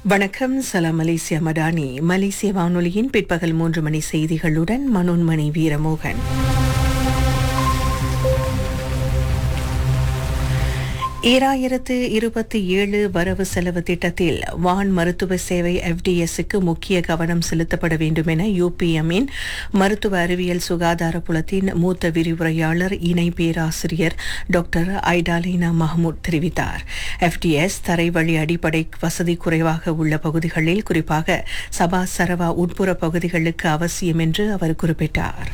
வணக்கம் சலாம் மலேசியா மடானி மலேசிய வானொலியின் பிற்பகல் மூன்று மணி செய்திகளுடன் மனோன்மணி வீரமோகன் ஈராயிரத்து இருபத்தி ஏழு வரவு செலவு திட்டத்தில் வான் மருத்துவ சேவை எஃப்டிஎஸ்க்கு முக்கிய கவனம் செலுத்தப்பட வேண்டும் என யூபிஎம்மின் மருத்துவ அறிவியல் சுகாதார புலத்தின் மூத்த விரிவுரையாளர் இணை பேராசிரியர் டாக்டர் ஐடாலினா மஹமூத் தெரிவித்தார் எஃப்டிஎஸ் தரைவழி அடிப்படை வசதி குறைவாக உள்ள பகுதிகளில் குறிப்பாக சபா சரவா உட்புற பகுதிகளுக்கு அவசியம் என்று அவர் குறிப்பிட்டார்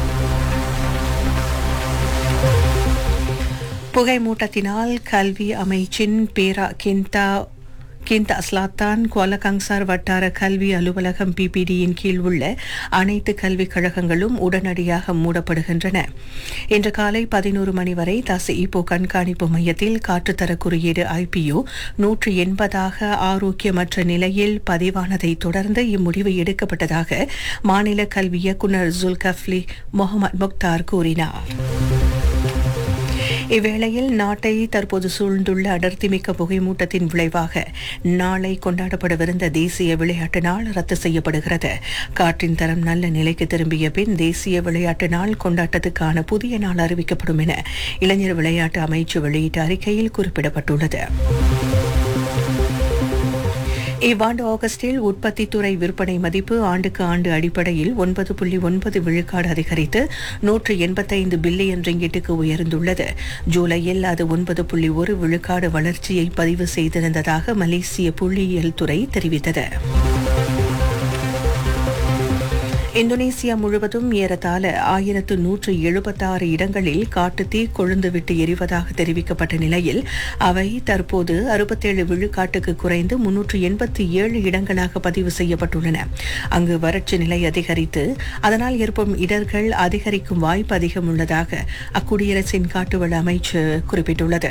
புகைமூட்டத்தினால் கல்வி அமைச்சின் பேரா கென்டா கிந்த அஸ்லாத்தான் குவாலகங்சார் வட்டார கல்வி அலுவலகம் பிபிடியின் கீழ் உள்ள அனைத்து கல்விக் கழகங்களும் உடனடியாக மூடப்படுகின்றன இன்று காலை பதினோரு மணி வரை தச இப்போ கண்காணிப்பு மையத்தில் காற்றுத்தர குறியீடு ஐபியு நூற்று எண்பதாக ஆரோக்கியமற்ற நிலையில் பதிவானதை தொடர்ந்து இம்முடிவு எடுக்கப்பட்டதாக மாநில கல்வி இயக்குநர் ஜுல்கஃப்லி முகமது முக்தார் கூறினார் இவ்வேளையில் நாட்டை தற்போது சூழ்ந்துள்ள அடர்த்திமிக்க புகைமூட்டத்தின் விளைவாக நாளை கொண்டாடப்படவிருந்த தேசிய விளையாட்டு நாள் ரத்து செய்யப்படுகிறது காற்றின் தரம் நல்ல நிலைக்கு திரும்பிய பின் தேசிய விளையாட்டு நாள் கொண்டாட்டத்துக்கான புதிய நாள் அறிவிக்கப்படும் என இளைஞர் விளையாட்டு அமைச்சு வெளியிட்ட அறிக்கையில் குறிப்பிடப்பட்டுள்ளது இவ்வாண்டு ஆகஸ்டில் உற்பத்தி துறை விற்பனை மதிப்பு ஆண்டுக்கு ஆண்டு அடிப்படையில் ஒன்பது புள்ளி ஒன்பது விழுக்காடு அதிகரித்து நூற்று எண்பத்தைந்து பில்லியன் ரிங்கிட்டுக்கு உயர்ந்துள்ளது ஜூலையில் அது ஒன்பது புள்ளி ஒரு விழுக்காடு வளர்ச்சியை பதிவு செய்திருந்ததாக மலேசிய புள்ளியியல் துறை தெரிவித்தது இந்தோனேசியா முழுவதும் ஏறத்தாழ ஆயிரத்து நூற்று எழுபத்தாறு இடங்களில் காட்டுத்தீ கொழுந்துவிட்டு எரிவதாக தெரிவிக்கப்பட்ட நிலையில் அவை தற்போது அறுபத்தேழு விழுக்காட்டுக்கு குறைந்து முன்னூற்று எண்பத்தி ஏழு இடங்களாக பதிவு செய்யப்பட்டுள்ளன அங்கு வறட்சி நிலை அதிகரித்து அதனால் ஏற்படும் இடர்கள் அதிகரிக்கும் வாய்ப்பு அதிகம் உள்ளதாக அக்குடியரசின் காட்டுவள அமைச்சு குறிப்பிட்டுள்ளது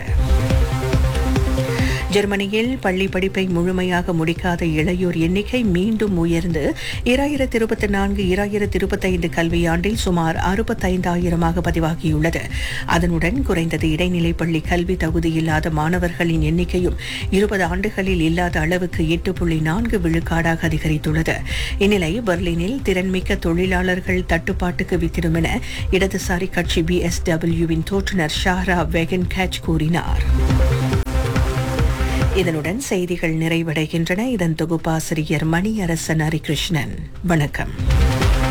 ஜெர்மனியில் பள்ளி படிப்பை முழுமையாக முடிக்காத இளையோர் எண்ணிக்கை மீண்டும் உயர்ந்து இராயிரத்தி இருபத்தி நான்கு இராயிரத்தி இருபத்தைந்து கல்வியாண்டில் சுமார் அறுபத்தைந்தாயிரமாக பதிவாகியுள்ளது அதனுடன் குறைந்தது இடைநிலை பள்ளி கல்வி தகுதி இல்லாத மாணவர்களின் எண்ணிக்கையும் இருபது ஆண்டுகளில் இல்லாத அளவுக்கு எட்டு புள்ளி நான்கு விழுக்காடாக அதிகரித்துள்ளது இந்நிலை பெர்லினில் திறன்மிக்க தொழிலாளர்கள் தட்டுப்பாட்டுக்கு வித்திடும் என இடதுசாரி கட்சி பிஎஸ்டபிள்யூவின் தோற்றுநர் ஷாரா வெகன் கேச் கூறினார் இதனுடன் செய்திகள் நிறைவடைகின்றன இதன் தொகுப்பாசிரியர் மணியரசன் ஹரிகிருஷ்ணன் வணக்கம்